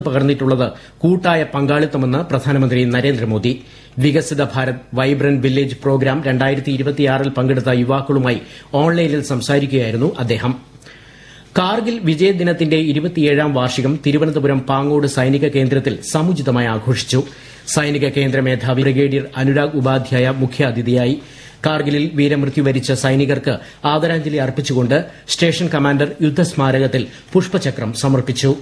പകർന്നിട്ടുള്ളത് കൂട്ടായ പങ്കാളിത്തമെന്ന് പ്രധാനമന്ത്രി നരേന്ദ്രമോദി വികസിത ഭാരത് വൈബ്രന്റ് വില്ലേജ് പ്രോഗ്രാം ൽ പങ്കെടുത്ത യുവാക്കളുമായി ഓൺലൈനിൽ സംസാരിക്കുകയായിരുന്നു അദ്ദേഹം കാർഗിൽ വിജയ ദിനത്തിന്റെ ഇരുപത്തിയേഴാം വാർഷികം തിരുവനന്തപുരം പാങ്ങോട് സൈനിക കേന്ദ്രത്തിൽ സമുചിതമായി ആഘോഷിച്ചു സൈനിക കേന്ദ്ര മേധാവി ബ്രിഗേഡിയർ അനുരാഗ് ഉപാധ്യായ മുഖ്യാതിഥിയായി കാർഗിലിൽ വീരമൃത്യു വരിച്ച സൈനികർക്ക് ആദരാഞ്ജലി അർപ്പിച്ചുകൊണ്ട് സ്റ്റേഷൻ കമാൻഡർ യുദ്ധസ്മാരകത്തിൽ പുഷ്പചക്രം സമർപ്പിച്ചു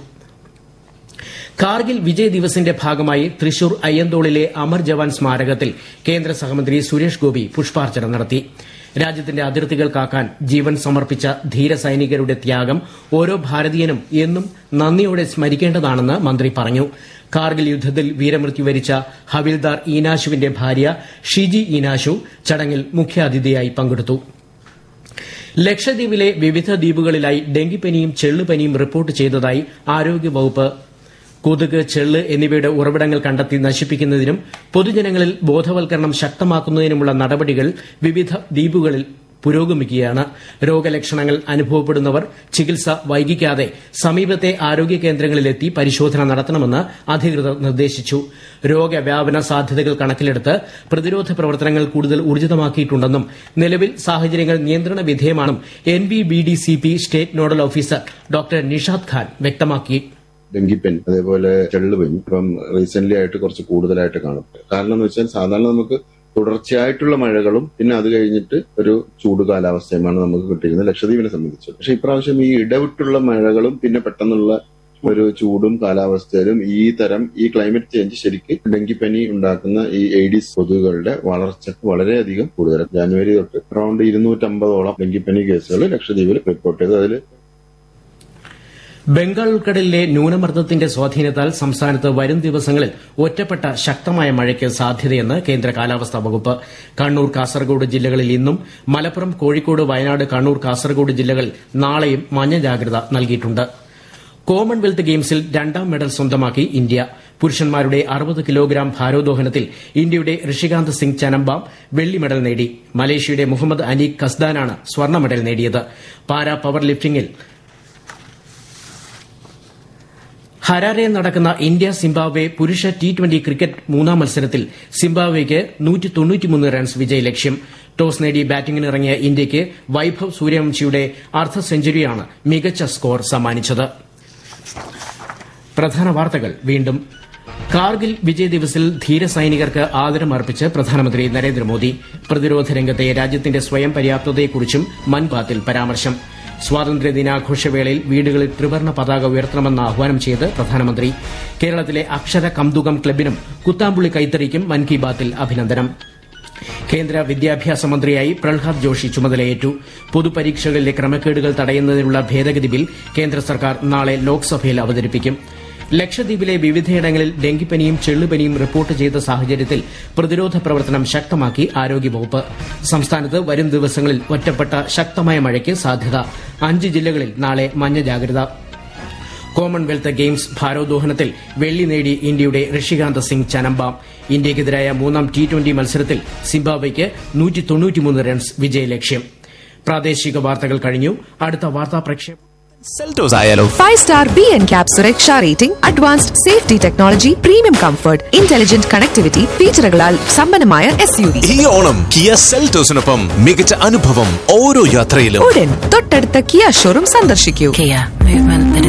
കാർഗിൽ വിജയ് ദിവസിന്റെ ഭാഗമായി തൃശൂർ അയ്യന്തോളിലെ അമർ ജവാൻ സ്മാരകത്തിൽ കേന്ദ്ര സഹമന്ത്രി സുരേഷ് ഗോപി പുഷ്പാർച്ചന നടത്തി രാജ്യത്തിന്റെ അതിർത്തികൾ കാക്കാൻ ജീവൻ സമർപ്പിച്ച ധീര സൈനികരുടെ ത്യാഗം ഓരോ ഭാരതീയനും എന്നും നന്ദിയോടെ സ്മരിക്കേണ്ടതാണെന്ന് മന്ത്രി പറഞ്ഞു കാർഗിൽ യുദ്ധത്തിൽ വീരമൃത്യു വരിച്ച ഹവിൽദാർ ഈനാശുവിന്റെ ഭാര്യ ഷിജി ഈനാശു ചടങ്ങിൽ മുഖ്യാതിഥിയായി പങ്കെടുത്തു ലക്ഷദ്വീപിലെ വിവിധ ദ്വീപുകളിലായി ഡെങ്കിപ്പനിയും ചെള്ളുപനിയും റിപ്പോർട്ട് ചെയ്തതായി ആരോഗ്യവകുപ്പ് കൊതുക് ചെള്ള് എന്നിവയുടെ ഉറവിടങ്ങൾ കണ്ടെത്തി നശിപ്പിക്കുന്നതിനും പൊതുജനങ്ങളിൽ ബോധവൽക്കരണം ശക്തമാക്കുന്നതിനുമുള്ള നടപടികൾ വിവിധ ദ്വീപുകളിൽ പുരോഗമിക്കുകയാണ് രോഗലക്ഷണങ്ങൾ അനുഭവപ്പെടുന്നവർ ചികിത്സ വൈകിക്കാതെ സമീപത്തെ ആരോഗ്യ കേന്ദ്രങ്ങളിലെത്തി പരിശോധന നടത്തണമെന്ന് അധികൃതർ നിർദ്ദേശിച്ചു രോഗവ്യാപന സാധ്യതകൾ കണക്കിലെടുത്ത് പ്രതിരോധ പ്രവർത്തനങ്ങൾ കൂടുതൽ ഊർജിതമാക്കിയിട്ടുണ്ടെന്നും നിലവിൽ സാഹചര്യങ്ങൾ നിയന്ത്രണ വിധേയമാണെന്നും N B B D C P state nodal officer doctor Nishad Khan വ്യക്തമാക്കി ഡെങ്കിപ്പനി അതേപോലെ ചെള്ളുപനി ഇപ്പം റീസെന്റ് ആയിട്ട് കുറച്ച് കൂടുതലായിട്ട് കാണും കാരണം എന്ന് വെച്ചാൽ സാധാരണ നമുക്ക് തുടർച്ചയായിട്ടുള്ള മഴകളും പിന്നെ അത് കഴിഞ്ഞിട്ട് ഒരു ചൂട് കാലാവസ്ഥയുമാണ് നമുക്ക് കിട്ടിയിരുന്നത് ലക്ഷദ്വീപിനെ സംബന്ധിച്ച് പക്ഷെ ഇപ്രാവശ്യം ഈ ഇടവിട്ടുള്ള മഴകളും പിന്നെ പെട്ടെന്നുള്ള ഒരു ചൂടും കാലാവസ്ഥയിലും ഈ തരം ഈ ക്ലൈമറ്റ് ചേഞ്ച് ശരിക്കും ഡെങ്കിപ്പനി ഉണ്ടാക്കുന്ന ഈ എയ്ഡീസ് കൊതുകുകളുടെ വളർച്ച വളരെയധികം കൂടുതലാണ് ജാനുവരി തൊട്ട് അറൌണ്ട് ഇരുന്നൂറ്റമ്പതോളം ഡെങ്കിപ്പനി കേസുകൾ ലക്ഷദ്വീപിൽ റിപ്പോർട്ട് ചെയ്തു അതിൽ ബംഗാൾ ഉൾക്കടലിലെ ന്യൂനമർദ്ദത്തിന്റെ സ്വാധീനത്താൽ സംസ്ഥാനത്ത് വരും ദിവസങ്ങളിൽ ഒറ്റപ്പെട്ട ശക്തമായ മഴയ്ക്ക് സാധ്യതയെന്ന് കേന്ദ്ര കാലാവസ്ഥാ വകുപ്പ് കണ്ണൂർ കാസർഗോഡ് ജില്ലകളിൽ ഇന്നും മലപ്പുറം കോഴിക്കോട് വയനാട് കണ്ണൂർ കാസർഗോഡ് ജില്ലകളിൽ നാളെയും മഞ്ഞ ജാഗ്രത നൽകിയിട്ടുണ്ട് കോമൺവെൽത്ത് ഗെയിംസിൽ രണ്ടാം മെഡൽ സ്വന്തമാക്കി ഇന്ത്യ പുരുഷന്മാരുടെ അറുപത് കിലോഗ്രാം ഭാരോദ്വഹനത്തിൽ ഇന്ത്യയുടെ ഋഷികാന്ത് സിംഗ് ചനമ്പാം വെള്ളി മെഡൽ നേടി മലേഷ്യയുടെ മുഹമ്മദ് അനീഖ് കസ്ദാനാണ് സ്വർണ്ണ മെഡൽ നേടിയത് പാരാ പവർ ലിഫ്റ്റിംഗിൽ ഹരാരെ നടക്കുന്ന ഇന്ത്യ സിംബാബ്വെ പുരുഷ ടി ട്വന്റി ക്രിക്കറ്റ് മൂന്നാം മത്സരത്തിൽ സിംബാബ്വെയ്ക്ക് റൺസ് വിജയലക്ഷ്യം ടോസ് നേടി ബാറ്റിംഗിനിറങ്ങിയ ഇന്ത്യയ്ക്ക് വൈഭവ് സൂര്യവംശിയുടെ അർദ്ധ സെഞ്ചുറിയാണ് മികച്ച സ്കോർ സമ്മാനിച്ചത് പ്രധാന വാർത്തകൾ വീണ്ടും കാർഗിൽ വിജയ് ദിവസിൽ ധീര സൈനികർക്ക് ആദരമർപ്പിച്ച് പ്രധാനമന്ത്രി നരേന്ദ്രമോദി പ്രതിരോധ രംഗത്തെ രാജ്യത്തിന്റെ സ്വയം പര്യാപ്തതയെക്കുറിച്ചും മൻ കി ബാത്തിൽ പരാമർശം സ്വാതന്ത്ര്യ ദിനാഘോഷവേളയിൽ വീടുകളിൽ ത്രിവർണ്ണ പതാക ഉയർത്തണമെന്ന് ആഹ്വാനം ചെയ്ത് പ്രധാനമന്ത്രി കേരളത്തിലെ അക്ഷര കംതുകം ക്ലബിനും കുത്താമ്പുള്ളി കൈത്തറിക്കും മൻ കി ബാത്തിൽ അഭിനന്ദനം കേന്ദ്ര വിദ്യാഭ്യാസ മന്ത്രിയായി പ്രഹ്ലാദ് ജോഷി ചുമതലയേറ്റു പൊതുപരീക്ഷകളിലെ ക്രമക്കേടുകൾ തടയുന്നതിനുള്ള ഭേദഗതി ബിൽ കേന്ദ്ര സർക്കാർ നാളെ ലോക്സഭയിൽ അവതരിപ്പിക്കും ലക്ഷദ്വീപിലെ വിവിധയിടങ്ങളിൽ ഡെങ്കിപ്പനിയും ചെള്ളുപനിയും റിപ്പോർട്ട് ചെയ്ത സാഹചര്യത്തിൽ പ്രതിരോധ പ്രവർത്തനം ശക്തമാക്കി ആരോഗ്യവകുപ്പ് സംസ്ഥാനത്ത് വരും ദിവസങ്ങളിൽ ഒറ്റപ്പെട്ട ശക്തമായ മഴയ്ക്ക് സാധ്യത അഞ്ച് ജില്ലകളിൽ നാളെ മഞ്ഞ ജാഗ്രത കോമൺവെൽത്ത് ഗെയിംസ് ഭാരോദ്വഹനത്തിൽ വെള്ളി നേടി ഇന്ത്യയുടെ ഋഷികാന്ത് സിംഗ് ചനമ്പാം ഇന്ത്യയ്ക്കെതിരായ മൂന്നാം ടി ട്വന്റി മത്സരത്തിൽ സിംബാബ്വെയ്ക്ക് റൺസ് വിജയലക്ഷ്യം പ്രാദേശിക വാർത്തകൾ കഴിഞ്ഞു അടുത്ത വാർത്താ പ്രക്ഷേപണം സെൽറ്റോസ് ആയാലോ five star B N cap സുരക്ഷ rating advanced safety technology premium comfort intelligent connectivity ഫീച്ചറുകളാൽ സമ്പന്നമായ എസ് യു വി ഈ ഓണം കിയ സെൽറ്റോസിനൊപ്പം മികച്ച അനുഭവം ഓരോ യാത്രയിലും ഉടൻ തൊട്ടടുത്ത കിയ ഷോറൂം സന്ദർശിക്കൂ Kia, movement that